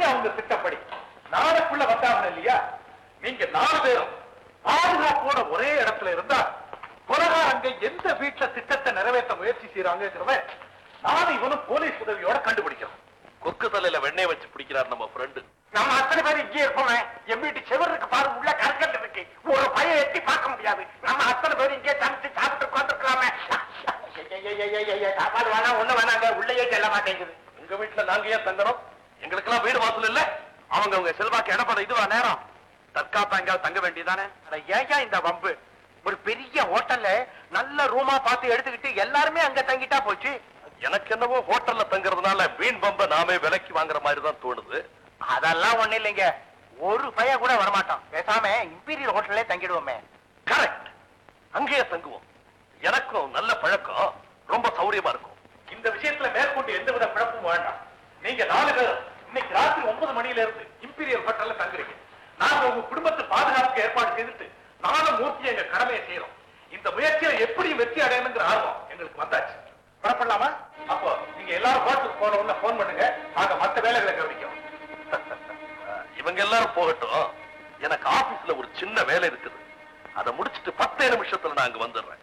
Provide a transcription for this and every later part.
அவங்க திட்டப்படி நாளைக்குள்ள வந்தாங்க இல்லையா நீங்க நாலு பேரும் பாதுகாப்போட ஒரே இடத்துல இருந்தா கொலகாரங்க எந்த வீட்டுல திட்டத்தை நிறைவேற்ற முயற்சி செய்யறாங்கிறத நானும் இவனும் போலீஸ் உதவியோட கண்டுபிடிக்கிறோம் கொக்கு தலையில வெண்ணெய் வச்சு பிடிக்கிறார் நம்ம ஃப்ரெண்டு நம்ம அத்தனை பேர் இங்கே இருக்கோமே என் வீட்டு செவருக்கு பாரு உள்ள கற்கண்டு இருக்கு ஒரு பையன் எட்டி பார்க்க முடியாது நம்ம அத்தனை பேர் இங்கே சமைச்சு சாப்பிட்டு உட்காந்துருக்கலாமே சாப்பாடு வேணாம் ஒண்ணு வேணாங்க உள்ளேயே செல்ல மாட்டேங்குது உங்க வீட்டுல நாங்க ஏன் தங்கணும் எங்களுக்கெல்லாம் வீடு வாசல் இல்ல அவங்க உங்க செல்வாக்கு இடப்பட இதுவா நேரம் தற்காப்பா எங்கேயாவது தங்க வேண்டியதானே அட ஏன் இந்த வம்பு ஒரு பெரிய ஹோட்டல்ல நல்ல ரூமா பார்த்து எடுத்துக்கிட்டு எல்லாருமே அங்க தங்கிட்டா போச்சு எனக்கு என்னவோ ஹோட்டல்ல தங்குறதுனால வீண் பம்ப நாமே விலைக்கு வாங்குற மாதிரி தான் தோணுது அதெல்லாம் ஒண்ணு இல்லைங்க ஒரு பைய கூட வரமாட்டான் பேசாம இம்பீரியல் ஹோட்டல்லே தங்கிடுவோமே கரெக்ட் அங்கேயே தங்குவோம் எனக்கும் நல்ல பழக்கம் ரொம்ப சௌரியமா இருக்கும் இந்த விஷயத்துல மேற்கொண்டு எந்தவித குழப்பமும் வேண்டாம் நீங்க நாலு பேரும் இன்னைக்கு ராத்திரி ஒன்பது மணியில இருந்து இம்பீரியல் ஹோட்டல்ல தங்குறீங்க நாங்க உங்க குடும்பத்தை பாதுகாப்புக்கு ஏற்பாடு செய்துட்டு நானும் மூர்த்தி எங்க கடமையை செய்யறோம் இந்த முயற்சியில எப்படி வெற்றி அடையணுங்கிற ஆர்வம் எங்களுக்கு வந்தாச்சு புறப்படலாமா அப்போ நீங்க எல்லாரும் ஹோட்டலுக்கு போன உடனே போன் பண்ணுங்க நாங்க மத்த வேலைகளை கவனிக்கிறோம் இவங்க எல்லாரும் போகட்டும் எனக்கு ஆபீஸ்ல ஒரு சின்ன வேலை இருக்குது அதை முடிச்சிட்டு பத்தே நிமிஷத்துல நான் அங்க வந்துடுறேன்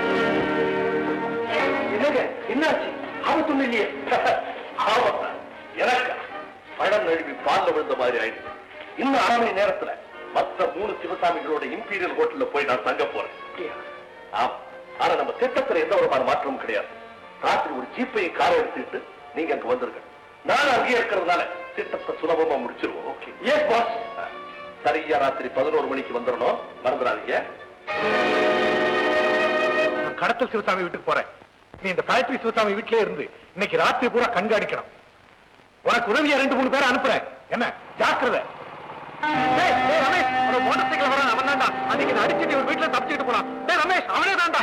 என்னங்க என்னாச்சு ஆபத்து இல்லையே ஆபத்தா? எனக்கு பழம் நழுவி பால்ல விழுந்த மாதிரி ஆயிடுச்சு இன்னும் அரை மணி நேரத்துல மத்த மூணு சிவசாமிகளோட இம்பீரியல் ஹோட்டல்ல போய் நான் தங்க போறேன் ஆமா ஆனா நம்ம திட்டத்துல எந்த விதமான மாற்றமும் கிடையாது ராத்திரி ஒரு ஜீப்பை காரை எடுத்துக்கிட்டு நீங்க அங்க வந்துருங்க நான் அங்கேயே இருக்கிறதுனால திட்டத்தை சுலபமா முடிச்சிருவோம் ஓகே எஸ் பாஸ் சரியா ராத்திரி பதினோரு மணிக்கு வந்துடணும் மறந்துடாதீங்க நான் கடத்தல் சிவசாமி வீட்டுக்கு போறேன் நீ இந்த ஃபேக்டரி சிவசாமி வீட்டிலே இருந்து இன்னைக்கு ராத்திரி பூரா கண்காணிக்கணும் உனக்கு உதவியா ரெண்டு மூணு பேரை அனுப்புறேன் என்ன ஜாக்கிரதை டேய், டேய் ரமேஷ், ஒரு மோட்டார் சைக்கிள் வரான் அவன் தான்டா அன்னைக்கு நான் அடிச்சுட்டு ஒரு வீட்டுல தப்பிச்சுட்டு போனான் டேய் ரமேஷ் அவனே தான்டா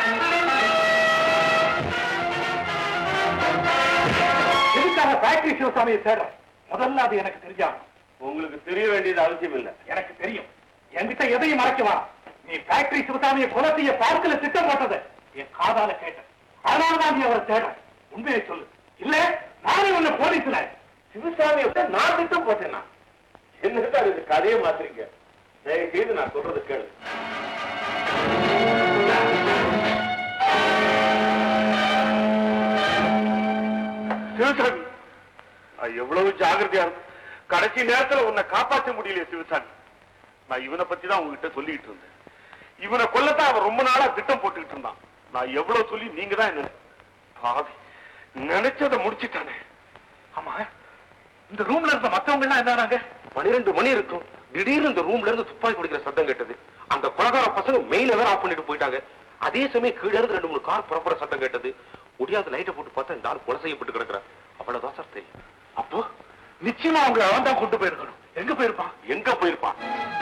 எதுக்காக ஃபேக்டரி சிவசாமியை தேடுறேன் முதல்ல அது எனக்கு தெரிஞ்சாங்க உங்களுக்கு தெரிய வேண்டியது அவசியம் இல்லை எனக்கு தெரியும் என்கிட்ட எதையும் மறைக்குமா நீ ஃபேக்டரி சிவசாமியை கொலை செய்ய பார்க்கல திட்டம் போட்டது என் காதால கேட்டேன் அதனால தான் நீ அவரை தேடுற உண்மையை சொல்லு இல்ல நானே உன்னை போலீஸ்ல சிவசாமியை விட நான் திட்டம் போட்டேன்னா என்னது அது கதையை மாத்துறீங்க தயவு செய்து நான் சொல்றது கேளு சிவசாமி நான் எவ்வளவு ஜாகிரதையா இருக்கும் கடைசி நேரத்துல உன்னை காப்பாற்ற முடியல சிவசாமி நான் இவனை பத்தி தான் உங்ககிட்ட சொல்லிட்டு இருந்தேன் இவனை கொல்லத்தான் அவன் ரொம்ப நாளா திட்டம் போட்டுக்கிட்டு இருந்தான் நான் எவ்வளவு சொல்லி நீங்க தான் என்ன பாவி நினைச்சதை முடிச்சிட்டானே ஆமா இந்த ரூம்ல இருந்த மத்தவங்க எல்லாம் என்னறாங்க பன்னிரெண்டு மணி இருக்கும் திடீர்னு இந்த ரூம்ல இருந்து துப்பாக்கி குடிக்கிற சத்தம் கேட்டது அந்த கொலகார பசங்க மெயில வேற ஆஃப் பண்ணிட்டு போயிட்டாங்க அதே சமயம் கீழே இருந்து ரெண்டு மூணு கார் புறப்புற சத்தம் கேட்டது முடியாத லைட்டை போட்டு பார்த்தா இந்த ஆள் கொலை செய்யப்பட்டு கிடக்குறான் அவ்வளவுதான் சார் தெரியும் அப்போ நிச்சயமா அவங்களை அவன் தான் கொண்டு போயிருக்கணும் எங்க போயிருப்பான் எங்க போயிருப்பான்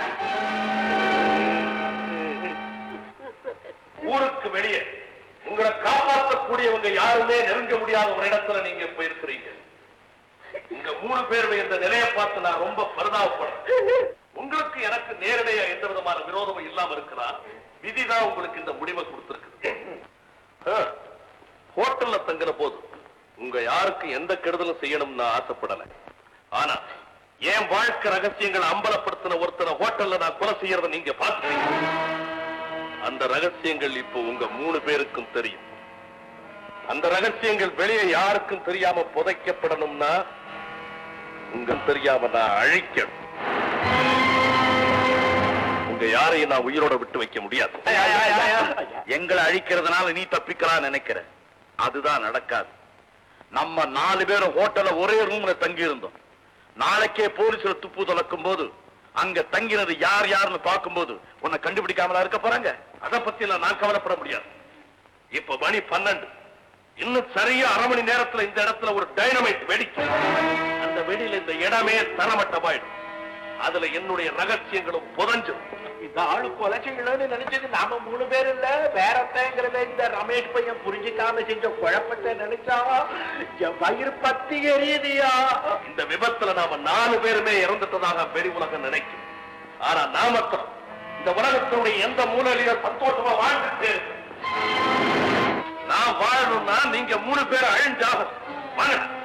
ஊருக்கு வெளியே உங்களை காப்பாற்றக்கூடியவங்க யாருமே நெருங்க முடியாத ஒரு இடத்துல நீங்க போயிருக்கிறீங்க உங்க மூணு பேருடைய இந்த நிலையை பார்த்து நான் ரொம்ப பரிதாபப்படுறேன் உங்களுக்கு எனக்கு நேரடியா எந்த விதமான விரோதமும் இல்லாம இருக்கிறார் விதிதான் உங்களுக்கு இந்த முடிவை கொடுத்திருக்கு ஆ, ஹோட்டல்ல தங்குற போது உங்க யாருக்கு எந்த கெடுதலும் செய்யணும்னு நான் ஆசைப்படல ஆனா என் வாழ்க்கை ரகசியங்களை அம்பலப்படுத்தின ஒருத்தரை ஹோட்டல்ல நான் கொலை செய்யறத நீங்க பாத்துக்கிறீங்க அந்த ரகசியங்கள் இப்போ உங்க மூணு பேருக்கும் தெரியும் அந்த ரகசியங்கள் வெளியே யாருக்கும் தெரியாம புதைக்கப்படணும்னா உங்க தெரியாம நான் அழிக்கணும் உங்க யாரையும் நான் உயிரோட விட்டு வைக்க முடியாது எங்களை அழிக்கிறதுனால நீ தப்பிக்கலாம் நினைக்கிற அதுதான் நடக்காது நம்ம நாலு பேரும் ஹோட்டல்ல ஒரே ரூம்ல தங்கி இருந்தோம் நாளைக்கே போலீஸ்ல துப்பு துலக்கும் போது அங்க தங்கினது யார் யாருன்னு பார்க்கும்போது உன்னை கண்டுபிடிக்காமலா இருக்க போறாங்க அத பத்தி எல்லாம் நான் கவலைப்பட முடியாது இப்ப மணி பன்னெண்டு இன்னும் சரியா அரை மணி நேரத்துல இந்த இடத்துல ஒரு டைனமைட் வெடிக்கும் அந்த வெடியில இந்த இடமே தரமட்டமாயிடும் அதுல என்னுடைய ரகசியங்களும் புதஞ்சிடும் இந்த ஆளு கொலை செய்யணும்னு நினைச்சது நாம மூணு பேர் இல்ல வேறத்தங்கிறத இந்த ரமேஷ் பையன் புரிஞ்சுக்காம செஞ்ச குழப்பத்தை நினைச்சா என் வயிறு பத்தி எரியுதியா இந்த விபத்துல நாம நாலு பேருமே இறந்துட்டதாக வெளி உலகம் நினைக்கும் ஆனா நான் மாத்திரம் இந்த உலகத்தினுடைய எந்த மூலையிலும் சந்தோஷமா வாழ்ந்துட்டு இருக்கு. நான் வாழணும்னா நீங்க மூணு பேர் அழிஞ்சாக வாங்க